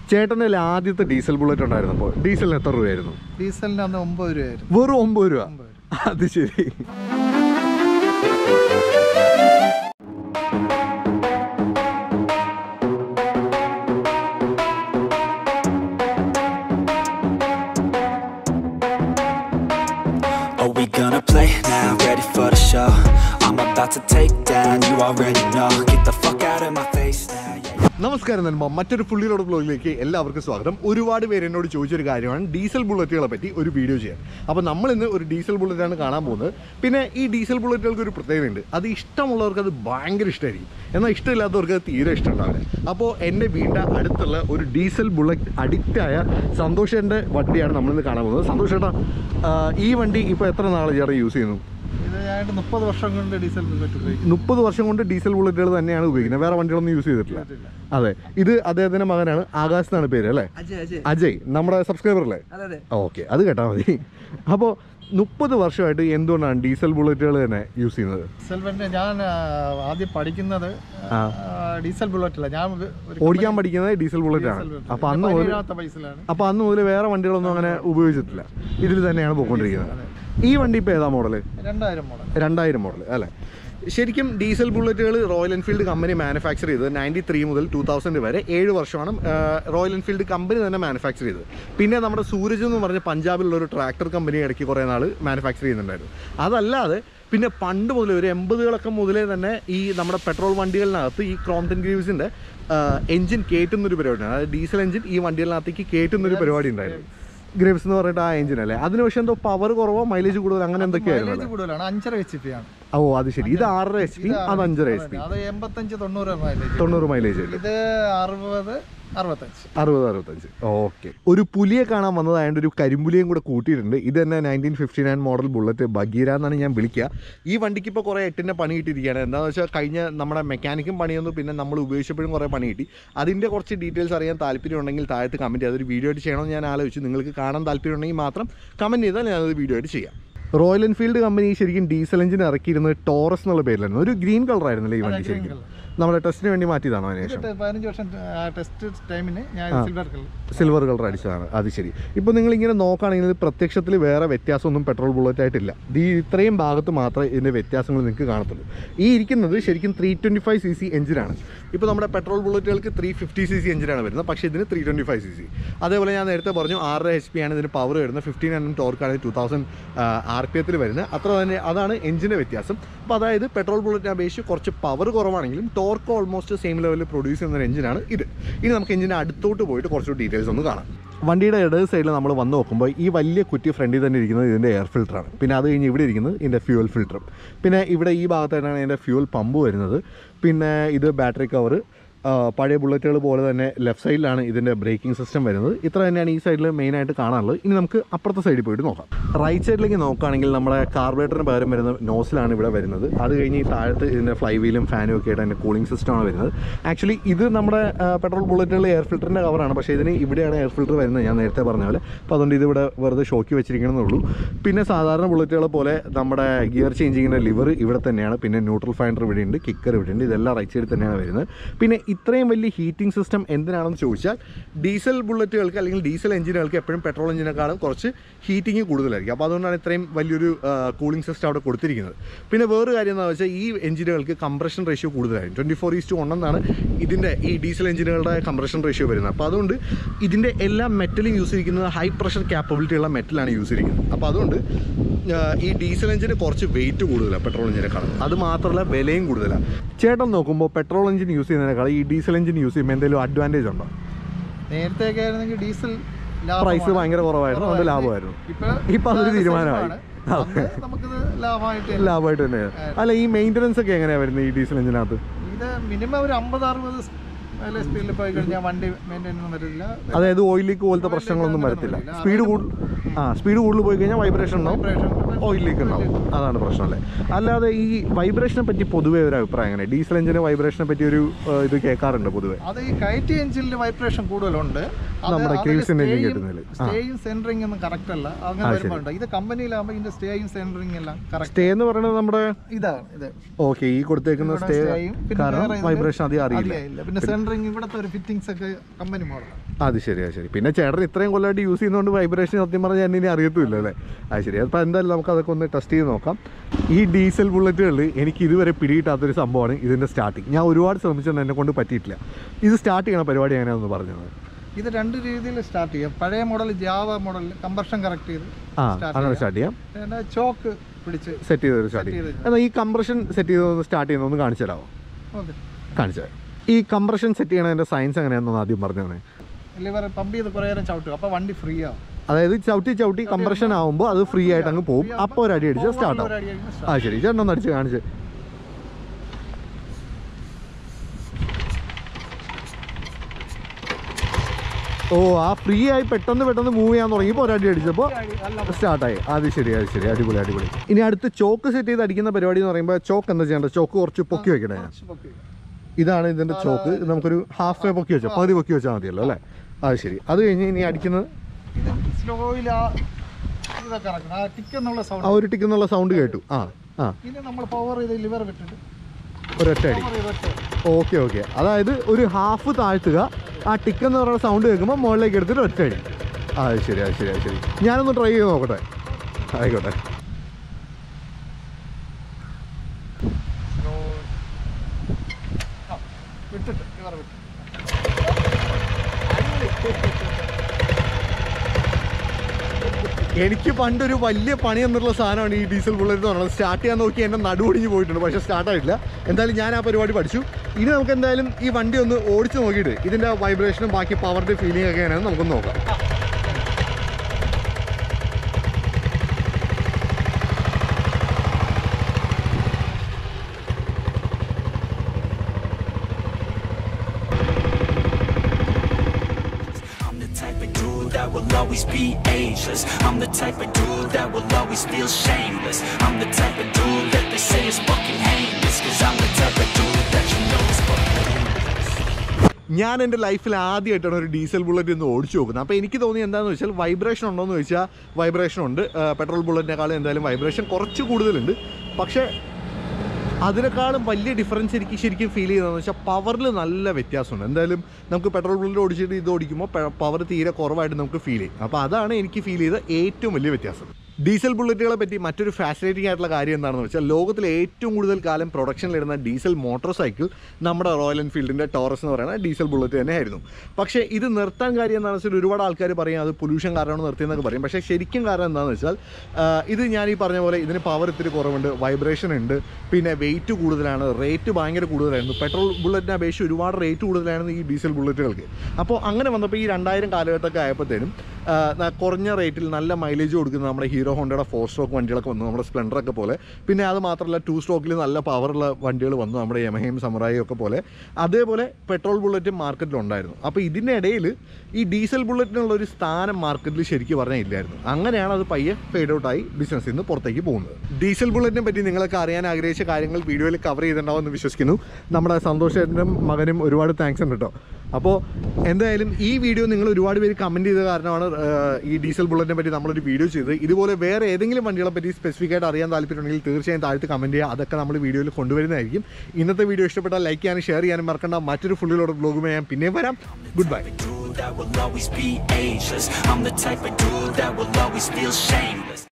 ചേട്ടൻ്റെ ആദ്യത്തെ diesel bullet ഉണ്ടായിരുന്നപ്പോൾ ഡീസലിന് എത്ര രൂപയായിരുന്നു ഡീസലിന് അന്ന് ഒമ്പത് രൂപയായിരുന്നു വെറും ഒമ്പത് രൂപ ഒമ്പത് രൂപ അത് ശരി Are we gonna play now? Ready for the show? I'm about to take down, you already know. Get the fuck out of my face now. Yeah. നമസ്കാരം നന്മ മറ്റൊരു ഫുള്ളിലോട് ബ്ലോഗിലേക്ക് എല്ലാവർക്കും സ്വാഗതം ഒരുപാട് പേര് എന്നോട് ചോദിച്ചൊരു കാര്യമാണ് ഡീസൽ ബുള്ളറ്റുകളെ പറ്റി ഒരു വീഡിയോ ചെയ്യാൻ അപ്പോൾ നമ്മൾ ഇന്ന് ഒരു ഡീസൽ ബുള്ളറ്റാണ് കാണാൻ പോകുന്നത് പിന്നെ ഈ ഡീസൽ ബുള്ളറ്റുകൾക്ക് ഒരു പ്രത്യേകതയുണ്ട് അത് ഇഷ്ടമുള്ളവർക്ക് അത് ഭയങ്കര ഇഷ്ടമായിരിക്കും എന്നാൽ ഇഷ്ടമില്ലാത്തവർക്ക് അത് തീരെ ഇഷ്ടമുണ്ടാവില്ല അപ്പോൾ എൻ്റെ വീടിൻ്റെ അടുത്തുള്ള ഒരു ഡീസൽ ബുള്ളറ്റ് അഡിക്റ്റായ സന്തോഷേൻ്റെ വണ്ടിയാണ് നമ്മളിന്ന് കാണാൻ പോകുന്നത് സന്തോഷേട്ടാ ആ, ഈ വണ്ടി ഇപ്പോൾ എത്ര നാൾ ചേട്ടൻ യൂസ് ചെയ്യുന്നു ഇത് ഞാൻ മുപ്പത് വർഷം കൊണ്ട് ഡീസൽ ബുള്ളറ്റ് ഉപയോഗിക്കുന്നു മുപ്പത് വർഷം കൊണ്ട് ഡീസൽ ബുള്ളറ്റുകൾ തന്നെയാണ് ഉപയോഗിക്കുന്നത് വേറെ വണ്ടികളൊന്നും യൂസ് ചെയ്തിട്ടില്ല അതെ ഇത് അദ്ദേഹത്തിന്റെ മകനാണ് ആകാശ് എന്നാണ് പേര് അല്ലേ അജയ് അജയ് അജയ് നമ്മുടെ സബ്സ്ക്രൈബർ അല്ലേ അതെ അതെ ഓക്കെ അത് കേട്ടാൽ മതി അപ്പോൾ മുപ്പത് വർഷമായിട്ട് എന്തുകൊണ്ടാണ് ഡീസൽ ബുള്ളറ്റുകൾ തന്നെ യൂസ് ചെയ്യുന്നത് ഡീസൽ വണ്ടി ഞാൻ ആ, ആദ്യം പഠിക്കുന്നത് ആ. ആ, ഡീസൽ ബുള്ളറ്റില്ല ഞാൻ ഒരു ഓടിക്കാൻ പഠിക്കുന്നത് ഡീസൽ ബുള്ളറ്റ് ആണ് ഡീസൽ അപ്പോൾ അന്ന് മുതൽ പതിനേഴാമത്തെ വയസ്സിലാണ് അപ്പോൾ അന്ന് മുതൽ വേറെ വണ്ടികളൊന്നും അങ്ങനെ ഉപയോഗിച്ചിട്ടില്ല ഇതിൽ തന്നെയാണ് പോയിക്കൊണ്ടിരിക്കുന്നത് ഈ വണ്ടി ഇപ്പോൾ ഏതാ മോഡല് രണ്ടായിരം മോഡൽ രണ്ടായിരം മോഡൽ അല്ലേ ശരിക്കും ഡീസൽ ബുള്ളറ്റുകൾ റോയൽ എൻഫീൽഡ് കമ്പനി മാനുഫാക്ചർ ചെയ്തത് നയൻറ്റി ത്രീ മുതൽ ടൂ തൗസൻഡ് വരെ ഏഴ് വർഷമാണ് ആ, റോയൽ എൻഫീൽഡ് കമ്പനി തന്നെ മാനുഫാക്ചർ ചെയ്തത് പിന്നെ നമ്മുടെ സൂരജ് എന്ന് പറഞ്ഞ പഞ്ചാബിലുള്ള ഒരു ട്രാക്ടർ കമ്പനി ഇടയ്ക്ക് കുറേ നാൾ മാനുഫാക്ചർ ചെയ്യുന്നുണ്ടായിരുന്നു അതല്ലാതെ പിന്നെ പണ്ട് മുതൽ ഒരു എൺപതുകളൊക്കെ മുതലേ തന്നെ ഈ നമ്മുടെ പെട്രോൾ വണ്ടികളിനകത്ത് ഈ ക്രോംതൻ ഗ്രീവ്സിൻ്റെ എഞ്ചിൻ കയറ്റുന്നൊരു പരിപാടിയാണ് അതായത് ഡീസൽ എഞ്ചിൻ ഈ വണ്ടികളിനകത്തേക്ക് കയറ്റുന്നൊരു പരിപാടി ഉണ്ടായിരുന്നു ഗ്രേവ്സ് എന്ന് പറഞ്ഞിട്ട് ആ എഞ്ചിൻ അല്ലേ അതിന് പക്ഷേ എന്തോ പവർ കുറവോ മൈലേജ് കൂടുതൽ അങ്ങനെ എന്തൊക്കെയായിരുന്നു മൈലേജ് കൂടുതലാണ് അഞ്ചര എച്ച് പി ആണ് ഓ അത് ശരി ഇത് ആറര എച്ച് പി അത് അഞ്ചര എച്ച് പി അത് എൺപത്തഞ്ച് തൊണ്ണൂറ് മൈലേജ് തൊണ്ണൂറ് മൈലേജ് ഉണ്ട് ഇത് അറുപത് അറുപത്തഞ്ച് അറുപത് അറുപത്തഞ്ച് ഓക്കെ ഒരു പുലിയെ കാണാൻ വന്നതായതുകൊണ്ട് ഒരു കരിമ്പുലിയും കൂടെ കൂട്ടിയിട്ടുണ്ട് ഇത് തന്നെ nineteen fifty nine model bullet Bagheera എന്നാണ് ഞാൻ വിളിക്കുക ഈ വണ്ടിക്ക് ഇപ്പോൾ കുറേ എട്ടിൻ്റെ പണി കിട്ടിയിരിക്കുകയാണ് എന്താണെന്ന് വെച്ചാൽ കഴിഞ്ഞ നമ്മുടെ മെക്കാനിക്കും പണി തന്നു പിന്നെ നമ്മൾ ഉപയോഗിച്ചപ്പോഴും കുറേ പണി കിട്ടി അതിൻ്റെ കുറച്ച് ഡീറ്റെയിൽസ് അറിയാൻ താല്പര്യം ഉണ്ടെങ്കിൽ താഴത്ത് കമൻറ്റ് ചെയ്യുക അതൊരു വീഡിയോ ആയിട്ട് ചെയ്യണമെന്ന് ഞാൻ ആലോചിച്ചു നിങ്ങൾക്ക് കാണാൻ താല്പര്യം ഉണ്ടെങ്കിൽ മാത്രം കമൻറ്റ് ചെയ്താൽ ഞാനത് വീഡിയോ ആയിട്ട് ചെയ്യാം റോയൽ എൻഫീൽഡ് കമ്പനി ശരിക്കും ഡീസൽ എഞ്ചിൻ ഇറക്കിയിരുന്നത് ടോറസ് എന്നുള്ള പേരിലായിരുന്നു ഒരു ഗ്രീൻ കളർ ആയിരുന്നല്ലേ ഈ വണ്ടി green ശരിക്കും colour. നമ്മുടെ ടെസ്റ്റിന് വേണ്ടി മാറ്റിയതാണോ അതിന് ശേഷം ഇത് പതിനഞ്ച് വർഷം ടെസ്റ്റ് ടൈമിന് ഞാൻ സിൽവർ കളർ സിൽവർ കളർ അടിച്ചതാണ് അത് ശരി ഇപ്പോൾ നിങ്ങൾ ഇങ്ങനെ നോക്കുകയാണെങ്കിൽ ഇത് പ്രത്യക്ഷത്തിൽ വേറെ വ്യത്യാസമൊന്നും പെട്രോൾ ബുള്ളറ്റ് ആയിട്ടില്ല ഇത് ഈ ഇത്രയും ഭാഗത്ത് മാത്രമേ ഇതിൻ്റെ വ്യത്യാസങ്ങൾ നിങ്ങൾക്ക് കാണത്തുള്ളൂ ഈ ഇരിക്കുന്നത് ശരിക്കും three twenty five C C എഞ്ചിനാണ് ഇപ്പോൾ നമ്മുടെ പെട്രോൾ ബുള്ളറ്റുകൾക്ക് ത്രീ ഫിഫ്റ്റി സി സി എഞ്ചിനാണ് വരുന്നത് പക്ഷേ ഇതിന് three twenty five C C അതേപോലെ ഞാൻ നേരത്തെ പറഞ്ഞു ആറര എച്ച് പി ആണ് ഇതിന് പവർ വരുന്നത് ഫിഫ്റ്റീൻ എം ടോർക്കാണ് ടു തൗസൻഡ് ആർ പി എത്തിൽ വരുന്നത് അത്ര തന്നെ അതാണ് എഞ്ചിൻ്റെ വ്യത്യാസം അപ്പോൾ അതായത് പെട്രോൾ ബുള്ളറ്റിനെ അപേക്ഷിച്ച് കുറച്ച് പവർ കുറവാണെങ്കിലും ടോർക്ക് ഓൾമോസ്റ്റ് സെയിം ലെവലിൽ പ്രൊഡ്യൂസ് ചെയ്യുന്ന ഒരു എഞ്ചിനാണ് ഇത് ഇനി നമുക്ക് എഞ്ചിൻ്റെ അടുത്തോട്ട് പോയിട്ട് കുറച്ച് ഡീറ്റെയിൽസ് ഒന്ന് കാണാം വണ്ടിയുടെ ഇടത് സൈഡിൽ നമ്മൾ വന്ന് നോക്കുമ്പോൾ ഈ വലിയ കുറ്റി ഫ്രണ്ടിൽ തന്നെ ഇരിക്കുന്നത് ഇതിൻ്റെ എയർ ഫിൽറ്ററാണ് പിന്നെ അത് കഴിഞ്ഞ് ഇവിടെ ഇരിക്കുന്നത് ഇതിൻ്റെ ഫ്യൂൽ ഫിൽറ്ററും പിന്നെ ഇവിടെ ഈ ഭാഗത്തായിട്ടാണ് ഇതിൻ്റെ ഫ്യൂൽ പമ്പ് വരുന്നത് പിന്നെ ഇത് ബാറ്ററി കവർ പഴയ ബുള്ളറ്റുകൾ പോലെ തന്നെ ലെഫ്റ്റ് സൈഡിലാണ് ഇതിൻ്റെ ബ്രേക്കിംഗ് സിസ്റ്റം വരുന്നത് ഇത്ര തന്നെയാണ് ഈ സൈഡിൽ മെയിനായിട്ട് കാണാനുള്ളത് ഇനി നമുക്ക് അപ്പുറത്തെ സൈഡിൽ പോയിട്ട് നോക്കാം റൈറ്റ് സൈഡിലേക്ക് നോക്കുകയാണെങ്കിൽ നമ്മുടെ കാർബറേറ്ററിന് പകരം വരുന്ന നോസിലാണ് ഇവിടെ വരുന്നത് അത് കഴിഞ്ഞ് ഈ താഴത്ത് ഇതിൻ്റെ ഫ്ലൈ വീലും ഫാനും ഒക്കെ ആയിട്ട് അതിൻ്റെ കൂളിംഗ് സിസ്റ്റമാണ് വരുന്നത് ആക്ച്വലി ഇത് നമ്മുടെ പെട്രോൾ ബുള്ളറ്റുകളിൽ എയർ ഫിൽറ്ററിൻ്റെ കവറാണ് പക്ഷേ ഇതിന് ഇവിടെയാണ് എയർ ഫിൽറ്റർ വരുന്നത് ഞാൻ നേരത്തെ പറഞ്ഞ പോലെ അപ്പോൾ അതുകൊണ്ട് ഇത് ഇവിടെ വെറുതെ ഷോക്കി വെച്ചിരിക്കണമെന്നേ ഉള്ളൂ പിന്നെ സാധാരണ ബുള്ളറ്റുകളെ പോലെ നമ്മുടെ ഗിയർ ചേഞ്ചിങ്ങിൻ്റെ ലിവർ ഇവിടെ തന്നെയാണ് പിന്നെ ന്യൂട്രൽ ഫൈൻഡർ ഇവിടെയുണ്ട് കിക്കർ ഇവിടെയുണ്ട് ഇതെല്ലാം റൈറ്റ് സൈഡിൽ തന്നെയാണ് വരുന്നത് പിന്നെ ഇത്രയും വലിയ ഹീറ്റിംഗ് സിസ്റ്റം എന്തിനാണെന്ന് ചോദിച്ചാൽ ഡീസൽ ബുള്ളറ്റുകൾക്ക് അല്ലെങ്കിൽ ഡീസൽ എഞ്ചിനുകൾക്ക് എപ്പോഴും പെട്രോൾ എഞ്ചിനേക്കാളും കുറച്ച് ഹീറ്റിംഗ് കൂടുതലായിരിക്കും അപ്പോൾ അതുകൊണ്ടാണ് ഇത്രയും വലിയൊരു കൂളിംഗ് സിസ്റ്റം അവിടെ കൊടുത്തിരിക്കുന്നത് പിന്നെ വേറൊരു കാര്യം എന്താണെന്ന് വെച്ചാൽ ഈ എഞ്ചിനുകൾക്ക് കംപ്രഷൻ റേഷ്യോ കൂടുതലായിരിക്കും ട്വൻറ്റി ഫോർ ഈസ്റ്റ് വൺ എന്നാണ് ഇതിൻ്റെ ഈ ഡീസൽ എഞ്ചിനുകളുടെ കംപ്രഷൻ റേഷ്യോ വരുന്നത് അപ്പോൾ അതുകൊണ്ട് ഇതിൻ്റെ എല്ലാ മെറ്റലും യൂസ് ചെയ്തിരിക്കുന്നത് ഹൈ പ്രഷർ ക്യാപ്പബിലിറ്റി ഉള്ള മെറ്റലാണ് യൂസ് ചെയ്തിരിക്കുന്നത് അപ്പോൾ അതുകൊണ്ട് ആ, ഈ ഡീസൽ എഞ്ചിന് കുറച്ച് വെയിറ്റ് കൂടുതലാണ് പെട്രോൾ എഞ്ചിനേക്കാളും അത് മാത്രമല്ല വിലയും കൂടുതലാണ് ചേട്ടൻ നോക്കുമ്പോൾ പെട്രോൾ എഞ്ചിൻ യൂസ് ചെയ്യുന്നതിനേക്കാൾ ഈ ഡീസൽ എഞ്ചിൻ യൂസ് ചെയ്യുമ്പോൾ എന്തെങ്കിലും അഡ്വാൻറ്റേജ് ഉണ്ടോ നേരത്തെയൊക്കെ ആയിരുന്നെങ്കിൽ ഡീസൽ പ്രൈസ് ഭയങ്കര കുറവായിരുന്നു അതുകൊണ്ട് ലാഭമായിരുന്നു ഇപ്പൊ ഇപ്പൊ അതൊരു തീരുമാനമായി. അന്ന് നമുക്കിത് ലാഭമായിട്ട് ലാഭമായിട്ട് തന്നെയാണ് അല്ല ഈ മെയിൻ്റനൻസ് ഒക്കെ എങ്ങനെയാണ് വരുന്നത് ഈ ഡീസൽ എഞ്ചിനകത്ത് ഇത് മിനിമം ഒരു അമ്പത് അറുപത് വലിയ സ്പീഡിൽ പോയി കഴിഞ്ഞാൽ വണ്ടി മെയിൻറ്റെയിൻ ഒന്നും വരില്ല അതായത് ഓയിൽ ലീക്ക് പോലത്തെ പ്രശ്നങ്ങളൊന്നും വരത്തില്ല സ്പീഡ് കൂടുതൽ ആ സ്പീഡ് കൂടുതൽ പോയി കഴിഞ്ഞാൽ വൈബ്രേഷൻ ഉണ്ടാവും ഓയിൽ ലീക്ക് ഉണ്ടാവും അതാണ് പ്രശ്നം അല്ലേ അല്ലാതെ ഈ വൈബ്രേഷനെ പറ്റി പൊതുവേ ഒരു അഭിപ്രായം എങ്ങനെ ഡീസൽ എഞ്ചിന് വൈബ്രേഷനെ പറ്റി ഒരു ഏഹ്, ഇത് കേൾക്കാറുണ്ട് പൊതുവേ അത് ഈ കയറ്റി എഞ്ചിനിൽ വൈബ്രേഷൻ കൂടുതലുണ്ട് നമ്മുടെ Cruise-ന്റെ engine കിട്ടുന്നതില്. ആ. സ്റ്റേയും സെൻറ്ററിങ് ഒന്നും കറക്റ്റ് അല്ല അങ്ങനെ വരുമ്പോൾ ഉണ്ട് ഇത് കമ്പനിയിലാകുമ്പോൾ ഇതിന്റെ സ്റ്റേയും സെൻറ്ററിങ് എല്ലാം കറക്റ്റ് സ്റ്റേ എന്ന് പറയുന്നത് നമ്മുടെ ഇതാണ് ഇത് ഓക്കെ ഈ കൊടുത്തേക്കുന്ന സ്റ്റേ stay യും, പിന്നെ കാരണം വേറെ ഇതില് വൈബ്രേഷൻ അധികം അറിയില്ല അറിയില്ല പിന്നെ സെൻറ്ററിങ് സെൻറ്ററിങ് ഇവിടുത്തെ ഒരു ഫിറ്റിങ്സ് ഒക്കെ കമ്പനി മോഡലാണ് അത് ശരി അത് ശരി പിന്നെ ചേട്ടൻ ഇത്രയും കൊല്ലമായിട്ട് യൂസ് ചെയ്യുന്നതുകൊണ്ട് വൈബ്രേഷൻ സത്യം പറഞ്ഞാൽ ഞാൻ ഇനി അറിയത്തുമില്ല അല്ലേ അത് ശരി അപ്പോൾ എന്തായാലും നമുക്ക് അതൊക്കെ ഒന്ന് ടെസ്റ്റ് ചെയ്ത് നോക്കാം ഈ ഡീസൽ ബുള്ളറ്റുകളിൽ എനിക്ക് ഇതുവരെ പിടികിട്ടാത്തൊരു സംഭവമാണ് ഇതിൻ്റെ സ്റ്റാർട്ടിങ് ഞാൻ ഒരുപാട് ശ്രമിച്ചെന്ന് എന്നെ കൊണ്ട് പറ്റിയിട്ടില്ല ഇത് സ്റ്റാർട്ട് ചെയ്യണ പരിപാടി എങ്ങനെയാണെന്ന് പറഞ്ഞത് ഇത് രണ്ട് രീതിയിൽ സ്റ്റാർട്ട് ചെയ്യാം പഴയ model Jawa model compression correct ചെയ്ത് ആ Start അങ്ങനെ ചെയ്യാം. സ്റ്റാർട്ട് ചെയ്യാം പിന്നെ ചോക്ക് പിടിച്ച് സെറ്റ് ചെയ്തൊരു സ്റ്റാർട്ട് Set ചെയ്യാം ചെയ്ത് എന്നാൽ ഈ കംപ്രഷൻ സെറ്റ് ചെയ്തൊന്ന് സ്റ്റാർട്ട് ചെയ്യുന്നതൊന്ന് കാണിച്ചു തരാമോ ഓക്കെ കാണിച്ചു തരാം ഈ കംപ്രഷൻ സെറ്റ് ചെയ്യണതിൻ്റെ സയൻസ് എങ്ങനെയാണെന്ന് ആദ്യം പറഞ്ഞു തന്നെ ലിവർ പമ്പ് ചെയ്ത് കുറേ നേരം ചവിട്ടുക അപ്പോൾ വണ്ടി ഫ്രീ ആവും അതായത് ചവിട്ടി ചവിട്ടി കംപ്രഷൻ ആകുമ്പോൾ അത് ഫ്രീ ആയിട്ട് അങ്ങ് പോകും Free അപ്പോൾ ഒരു അടി അടിച്ച് പോകുമ്പോൾ സ്റ്റാർട്ട് ഒരു ആവും അടി അടിച്ച് ആ ശരി ചേട്ടൻ ഒന്ന് അടിച്ച് കാണിച്ച് ഓ ആ ഫ്രീ ആയി പെട്ടെന്ന് പെട്ടെന്ന് മൂവ് ചെയ്യാൻ തുടങ്ങിയപ്പോൾ ഒരടി അടിച്ചപ്പോൾ start ആയി. നല്ല സ്റ്റാർട്ടായി അത് ശരി അത് ശരി അടിപൊളി അടിപൊളി ഇനി അടുത്ത് ചോക്ക് സെറ്റ് ചെയ്ത് അടിക്കുന്ന പരിപാടി എന്ന് പറയുമ്പോൾ ചോക്ക് എന്താ ചെയ്യേണ്ടത് ചോക്ക് കുറച്ച് പൊക്കി വെക്കണേ കുറച്ച് പൊക്കി. ഇതാണ് ഇതിൻ്റെ ചോക്ക് ഇത് നമുക്കൊരു ഹാഫ് വേ പൊക്കി വെച്ചാൽ പകുതി പൊക്കി വെച്ചാൽ മതിയല്ലോ അല്ലേ അത് ശരി അത് കഴിഞ്ഞ് ഇനി അടിക്കുന്നത് ഇത് സ്ലോയിൽ ആ ഇതൊക്കെ ഇറക്കണം ആ ടിക്ക് എന്നുള്ള ആ സൗണ്ട് ഒരു ടിക്കുന്നുള്ള സൗണ്ട് കേട്ടു ആ ആ ഇനി നമ്മൾ പവർ ചെയ്ത് ലിവർ വിട്ടിട്ട് ഒരൊറ്റ അടി പവർ ചെയ്ത് ഒറ്റ ഓക്കെ ഓക്കെ അതായത് ഒരു ഹാഫ് താഴ്ത്തുക ആ ടിക്ക് എന്ന് പറയുന്ന സൗണ്ട് കേൾക്കുമ്പോൾ മുകളിലേക്ക് എടുത്തിട്ട് ഒറ്റ അടി ആ അത് ശരി അത് ശരി അത് ശരി ഞാനൊന്ന് ട്രൈ ചെയ്ത് നോക്കട്ടെ ആയിക്കോട്ടെ സ്ലോ ആ വിട്ടിട്ട് ലിവർ വിട്ടിട്ട് എനിക്ക് പണ്ടൊരു വലിയ പണി എന്നുള്ള സാധനമാണ് ഈ ഡീസൽ ബുള്ളറ്റ് എന്ന് പറയുന്നത് സ്റ്റാർട്ട് ചെയ്യാൻ നോക്കി എൻ്റെ നടുവൊടിഞ്ഞ് പോയിട്ടുണ്ട് പക്ഷേ സ്റ്റാർട്ട് ആയിട്ടില്ല എന്തായാലും ഞാൻ ആ പരിപാടി പഠിച്ചു ഇനി നമുക്ക് എന്തായാലും ഈ വണ്ടി ഒന്ന് ഓടിച്ച് നോക്കിയിട്ട് ഇതിൻ്റെ വൈബ്രേഷനും ബാക്കി പവറിൻ്റെ ഫീലിംഗ് ഒക്കെ എങ്ങനെയാണെന്ന് നമുക്കൊന്ന് നോക്കാം I'm the type of dude that will always be ageless. I'm the type of dude that will always feel shameless. I'm the type of dude that they say is fucking heinous. Cause I'm the type of dude that you know is fucking ഞാൻ എൻ്റെ ലൈഫിൽ ആദ്യമായിട്ടാണ് ഒരു diesel bullet ഒന്ന് ഓടിച്ചു നോക്കുന്നത് അപ്പോൾ എനിക്ക് തോന്നി എന്താണെന്ന് വെച്ചാൽ വൈബ്രേഷൻ ഉണ്ടോ എന്ന് ചോദിച്ചാൽ വൈബ്രേഷൻ ഉണ്ട് പെട്രോൾ ബുള്ളറ്റിനേക്കാളും എന്തായാലും വൈബ്രേഷൻ കുറച്ച് കൂടുതലുണ്ട് പക്ഷേ അതിനേക്കാളും വലിയ ഡിഫറൻസ് എനിക്ക് ശരിക്കും ഫീൽ ചെയ്തതെന്ന് വെച്ചാൽ പവറിൽ നല്ല വ്യത്യാസമുണ്ട് എന്തായാലും നമുക്ക് പെട്രോൾ ബുള്ളറ്റ് ഓടിച്ചിട്ട് ഇത് ഓടിക്കുമ്പോൾ പവർ തീരെ കുറവായിട്ട് നമുക്ക് ഫീൽ ചെയ്യും അപ്പോൾ അതാണ് എനിക്ക് ഫീൽ ചെയ്ത ഏറ്റവും വലിയ വ്യത്യാസം ഡീസൽ ബുള്ളറ്റുകളെ പറ്റി മറ്റൊരു ഫാസിനേറ്റിംഗ് ആയിട്ടുള്ള കാര്യം എന്താണെന്ന് വെച്ചാൽ ലോകത്തിലെ ഏറ്റവും കൂടുതൽ കാലം പ്രൊഡക്ഷനിലിരുന്ന ഡീസൽ മോട്ടോർ സൈക്കിൾ നമ്മുടെ റോയൽ എൻഫീൽഡിൻ്റെ ടോറസ് എന്ന് പറയുന്ന ഡീസൽ ബുള്ളറ്റ് തന്നെയായിരുന്നു പക്ഷേ ഇത് നിർത്താൻ കാര്യം എന്താണെന്ന് വെച്ചാൽ ഒരുപാട് ആൾക്കാർ പറയും അത് പൊല്യൂഷൻ കാരണമാണ് നിർത്തിയെന്നൊക്കെ പറയും പക്ഷേ ശരിക്കും കാരണം എന്താണെന്ന് വെച്ചാൽ ആ, ഇത് ഞാൻ ഈ പറഞ്ഞ പോലെ ഇതിന് പവർ ഇത്തിരി കുറവുണ്ട് വൈബ്രേഷൻ ഉണ്ട് പിന്നെ വെയിറ്റ് കൂടുതലാണ് റേറ്റ് ഭയങ്കര കൂടുതലായിരുന്നു പെട്രോൾ ബുള്ളറ്റിനെ അപേക്ഷിച്ച് ഒരുപാട് റേറ്റ് കൂടുതലായിരുന്നു ഈ ഡീസൽ ബുള്ളറ്റുകൾക്ക് അപ്പോൾ അങ്ങനെ വന്നപ്പോൾ ഈ രണ്ടായിരം കാലഘട്ടമൊക്കെ ആയപ്പോഴത്തേനും ആ, ന- കുറഞ്ഞ റേറ്റിൽ നല്ല മൈലേജ് കൊടുക്കുന്ന നമ്മുടെ ഹീറോ ഹോണ്ടയുടെ ഫോർ സ്ട്രോക്ക് വണ്ടികളൊക്കെ വന്നു നമ്മുടെ സ്പ്ലെൻഡറൊക്കെ പോലെ പിന്നെ അത് മാത്രമല്ല ടു സ്ട്രോക്കിൽ നല്ല പവറുള്ള വണ്ടികൾ വന്നു നമ്മുടെ യമഹയും സമറായും ഒക്കെ പോലെ അതേപോലെ പെട്രോൾ ബുള്ളറ്റും മാർക്കറ്റിലുണ്ടായിരുന്നു അപ്പോൾ ഇതിൻ്റെ ഇടയിൽ ഈ ഡീസൽ ബുള്ളറ്റിനുള്ള ഒരു സ്ഥാനം മാർക്കറ്റിൽ ശരിക്കും പറഞ്ഞാൽ ഇല്ലായിരുന്നു അങ്ങനെയാണ് അത് പയ്യെ ഫെയ്ഡ് ഔട്ടായി ബിസിനസ്സിൽ നിന്ന് പുറത്തേക്ക് പോകുന്നത് ഡീസൽ ബുള്ളറ്റിനെ പറ്റി നിങ്ങൾക്ക് അറിയാൻ ആഗ്രഹിച്ച കാര്യങ്ങൾ വീഡിയോയിൽ കവർ ചെയ്തിട്ടുണ്ടാവുമെന്ന് വിശ്വസിക്കുന്നു നമ്മുടെ സന്തോഷേട്ടനും മകനും ഒരുപാട് താങ്ക്സ് ഉണ്ട് കേട്ടോ അപ്പോൾ എന്തായാലും ഈ വീഡിയോ നിങ്ങൾ ഒരുപാട് പേര് കമൻറ്റ് ചെയ്ത കാരണമാണ് ആ, ഈ ഡീസൽ ബുള്ളറ്റിനെ പറ്റി നമ്മളൊരു വീഡിയോ ചെയ്തത് ഇതുപോലെ വേറെ ഏതെങ്കിലും വണ്ടികളെ പറ്റി സ്പെസിഫിക് ആയിട്ട് അറിയാൻ താല്പര്യമുണ്ടെങ്കിൽ തീർച്ചയായും താഴത്ത് കമൻറ്റ് ചെയ്യുക അതൊക്കെ നമ്മൾ വീഡിയോയിൽ കൊണ്ടുവരുന്നതായിരിക്കും ഇന്നത്തെ വീഡിയോ ഇഷ്ടപ്പെട്ടാൽ ലൈക്ക് ചെയ്യാനും ഷെയർ ചെയ്യാനും മറക്കണ്ട മറ്റൊരു ഫുള്ളിലോട് ബ്ലോഗുമായി ഞാൻ പിന്നെയും വരാം goodbye dude that will always be ageless. I'm the type of dude that will always feel shameless.